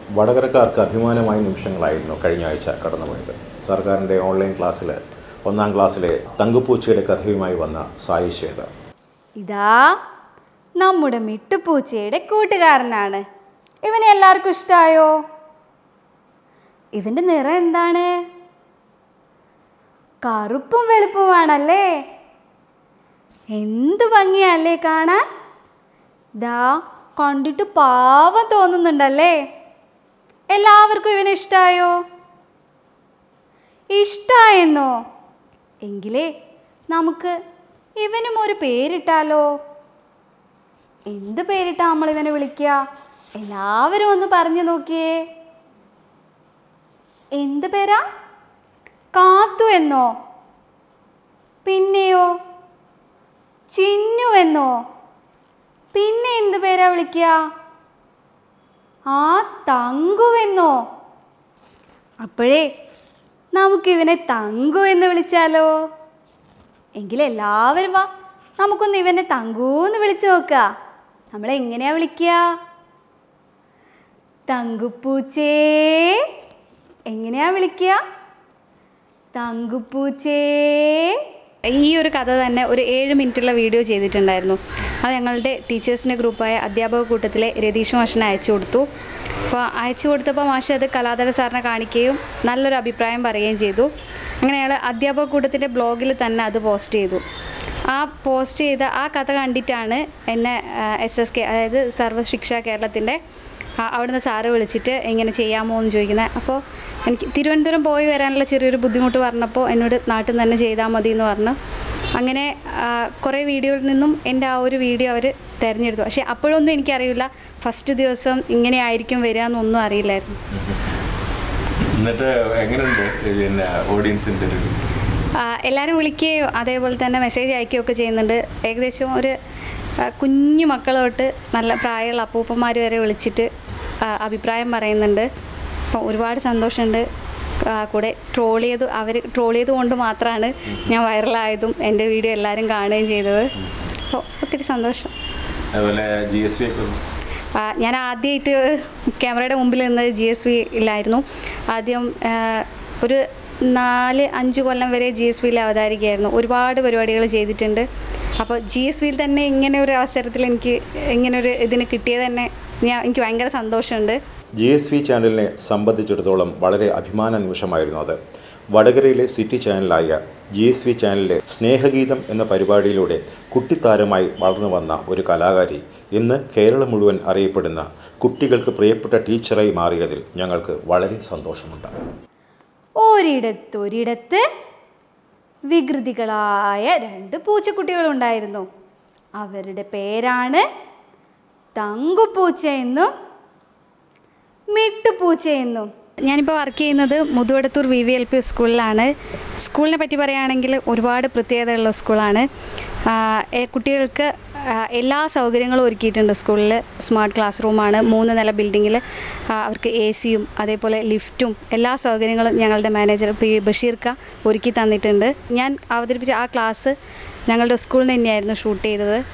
വടകരക്കാർക്ക് അഭിമാനമായ നിമിഷങ്ങളായിരുന്നു കഴിഞ്ഞ ആഴ്ച കടന്നുപോയത് സർക്കാരിൻ്റെ ഓൺലൈൻ ക്ലാസ്സിൽ ഒന്നാം ക്ലാസ്സിലെ തങ്കുപ്പൂച്ചയുടെ കഥയുമായി വന്ന സായി ശ്വേത ഇതാ നമ്മുടെ മിട്ടുപൂച്ചയുടെ കൂട്ടുകാരനാണ് ഇവനെ എല്ലാവർക്കും ഇഷ്ടമായോ ഇവന്റെ നിറം എന്താണ് കറുപ്പും വെളുപ്പുമാണല്ലേ എന്ത് ഭംഗിയല്ലേ കാണാൻ ദാ കണ്ടിട്ട് പാവം തോന്നുന്നുണ്ടല്ലേ എല്ലാവർക്കും ഇവനെ ഇഷ്ടമായോ ഇഷ്ടമായെന്നോ എങ്കിലേ നമുക്ക് ഇവനും ഒരു പേരിട്ടാലോ എന്ത് പേരിട്ടാ നമ്മൾ ഇവനെ വിളിക്കുക എല്ലാവരും ഒന്ന് പറഞ്ഞു നോക്കിയേ എന്ത് പേരാ കാത്തു എന്നോ പിന്നെയോ ചിന്നു എന്നോ പിന്നെ എന്ത് പേരാ വിളിക്കുക ആ തങ്കുവെന്നോ അപ്പോഴേ നമുക്കിവനെ തങ്കു എന്ന് വിളിച്ചാലോ എങ്കിലെല്ലാവരും വാ നമുക്കൊന്ന് ഇവനെ തങ്കൂന്ന് വിളിച്ചു നോക്കുക നമ്മൾ എങ്ങനെയാ വിളിക്കുക തങ്കുപ്പൂച്ചേ എങ്ങനെയാ വിളിക്കുക തങ്കുപ്പൂച്ചേ ഈ ഒരു കഥ തന്നെ ഒരു ഏഴ് മിനിറ്റുള്ള വീഡിയോ ചെയ്തിട്ടുണ്ടായിരുന്നു അത് ഞങ്ങളുടെ ടീച്ചേഴ്സിൻ്റെ ഗ്രൂപ്പായ അധ്യാപക കൂട്ടത്തിലെ രതീഷ് മാഷിനെ അയച്ചു കൊടുത്തു അപ്പോൾ അയച്ചു കൊടുത്തപ്പോൾ മാഷ് അത് കലാധര സാറിനെ കാണിക്കുകയും നല്ലൊരു അഭിപ്രായം പറയുകയും ചെയ്തു അങ്ങനെ ഞങ്ങൾ അധ്യാപക കൂട്ടത്തിൻ്റെ ബ്ലോഗിൽ തന്നെ അത് പോസ്റ്റ് ചെയ്തു ആ പോസ്റ്റ് ചെയ്ത ആ കഥ കണ്ടിട്ടാണ് എന്നെ എസ് എസ് കെ അതായത് സർവശിക്ഷ കേരളത്തിൻ്റെ ആ, അവിടുന്ന് സാറ് വിളിച്ചിട്ട് എങ്ങനെ ചെയ്യാമോ എന്ന് ചോദിക്കുന്നത് അപ്പോൾ എനിക്ക് തിരുവനന്തപുരം പോയി വരാനുള്ള ചെറിയൊരു ബുദ്ധിമുട്ട് പറഞ്ഞപ്പോൾ എന്നോട് നാട്ടിൽ നിന്ന് തന്നെ ചെയ്താൽ മതി എന്ന് പറഞ്ഞു അങ്ങനെ ആ, കുറേ വീഡിയോയിൽ നിന്നും എൻ്റെ ആ ഒരു വീഡിയോ അവർ തിരഞ്ഞെടുത്തു പക്ഷേ അപ്പോഴൊന്നും എനിക്കറിയില്ല ഫസ്റ്റ് ദിവസം ഇങ്ങനെ ആയിരിക്കും വരിക എന്നൊന്നും അറിയില്ലായിരുന്നു എന്നിട്ട് എങ്ങനെയുണ്ട് പിന്നെ ഓഡിയൻസിൻ്റെ ഒരു ആ, എല്ലാവരും വിളിക്കുകയോ അതേപോലെ തന്നെ മെസ്സേജ് അയക്കുകയോ ഒക്കെ ചെയ്യുന്നുണ്ട് ഏകദേശം ഒരു ആ, കുഞ്ഞു മക്കൾ തൊട്ട് നല്ല പ്രായമുള്ള അപ്പൂപ്പന്മാർ വരെ വിളിച്ചിട്ട് ആ, അഭിപ്രായം പറയുന്നുണ്ട് അപ്പോൾ ഒരുപാട് സന്തോഷമുണ്ട് ആ, കൂടെ ട്രോൾ ചെയ്ത് അവർ ട്രോൾ ചെയ്ത് കൊണ്ട് മാത്രമാണ് ഞാൻ വൈറലായതും എൻ്റെ വീഡിയോ എല്ലാവരും കാണുകയും ചെയ്തത് അപ്പോൾ ഒത്തിരി സന്തോഷം അതുപോലെ ജി എസ് വി ഒക്കെ ആ, ഞാൻ ആദ്യമായിട്ട് ക്യാമറയുടെ മുമ്പിൽ നിന്നത് ജി എസ് വി ഇല്ലായിരുന്നു ആദ്യം ആ, ഒരു നാല് അഞ്ച് കൊല്ലം വരെ ജി എസ് വിയിൽ അവതാരികയായിരുന്നു ഒരുപാട് പരിപാടികൾ ചെയ്തിട്ടുണ്ട് അപ്പോൾ ജി എസ് വിയിൽ തന്നെ ഇങ്ങനെ ഒരു അവസരത്തിൽ എനിക്ക് ഇങ്ങനെ ഒരു ഇതിന് കിട്ടിയത് തന്നെ ഞാൻ എനിക്ക് ഭയങ്കര സന്തോഷമുണ്ട് ജി എസ് വി ചാനലിനെ സംബന്ധിച്ചിടത്തോളം വളരെ അഭിമാന നിമിഷമായിരുന്നു അത് വടകരയിലെ സിറ്റി ചാനലായ ജി എസ് വി ചാനലിലെ സ്നേഹഗീതം എന്ന പരിപാടിയിലൂടെ കുട്ടിത്താരമായി വളർന്നു വന്ന ഒരു കലാകാരി ഇന്ന് കേരളം മുഴുവൻ അറിയപ്പെടുന്ന കുട്ടികൾക്ക് പ്രിയപ്പെട്ട ടീച്ചറായി മാറിയതിൽ ഞങ്ങൾക്ക് വളരെ സന്തോഷമുണ്ട് ഒരിടത്തൊരിടത്ത് വികൃതികളായ രണ്ട് പൂച്ചക്കുട്ടികളുണ്ടായിരുന്നു അവരുടെ പേരാണ് തങ്കുപൂച്ച എന്നും മിട്ടുപൂച്ച എന്നും ഞാനിപ്പോൾ വർക്ക് ചെയ്യുന്നത് മുതുവടത്തൂർ വി വി എൽ പി സ്കൂളിലാണ് സ്കൂളിനെ പറ്റി പറയുകയാണെങ്കിൽ ഒരുപാട് പ്രത്യേകതയുള്ള സ്കൂളാണ് ആ, എ- കുട്ടികൾക്ക് ആ, എല്ലാ സൗകര്യങ്ങളും ഒരുക്കിയിട്ടുണ്ട് സ്കൂളിൽ സ്മാർട്ട് ക്ലാസ് റൂമാണ് മൂന്ന് നില ബിൽഡിങ്ങിൽ അവർക്ക് എ സിയും അതേപോലെ ലിഫ്റ്റും എല്ലാ സൗകര്യങ്ങളും ഞങ്ങളുടെ മാനേജർ പി ബഷീർക്ക ഒരുക്കി തന്നിട്ടുണ്ട് ഞാൻ അവതരിപ്പിച്ച ആ ക്ലാസ് ഞങ്ങളുടെ സ്കൂളിൽ തന്നെയായിരുന്നു ഷൂട്ട് ചെയ്തത്